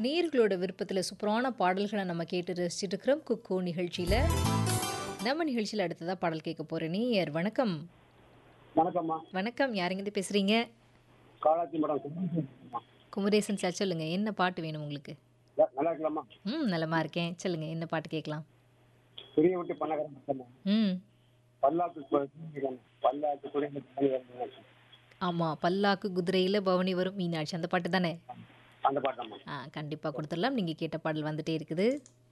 நேர்களோட விருப்பத்தில் சூப்பரான பாடல்களை நம்ம கேட்டு ரசிச்சுட்டு இருக்கிறோம் குக்கு நிகழ்ச்சியில் நம்ம நிகழ்ச்சியில் அடுத்ததாக பாடல் கேட்க போகிறேன் நீர் வணக்கம் வணக்கம்மா வணக்கம் யாருங்கிட்ட பேசுகிறீங்க காலாச்சி மேடம் கும்பகோணம்மா. குமரேசன் சார் சொல்லுங்கள் என்ன பாட்டு வேணும் உங்களுக்கு ந- நல்லா இருக்கலாமா ம் நலமா இருக்கேன் சொல்லுங்கள் என்ன பாட்டு கேட்கலாம் துணியை விட்டு பண்ணக்கார மக்கள் ம் பல்லாக்கு கு- பல்லாக்கு துணி ஆமாம் பல்லாக்கு குதிரையில் பவனி வரும் மீனாட்சி அந்த பாட்டு தானே அந்த பாட்டம்மா ஆ கண்டிப்பாக கொடுத்துடலாம் நீங்கள் கேட்ட பாடல் வந்துட்டே இருக்குது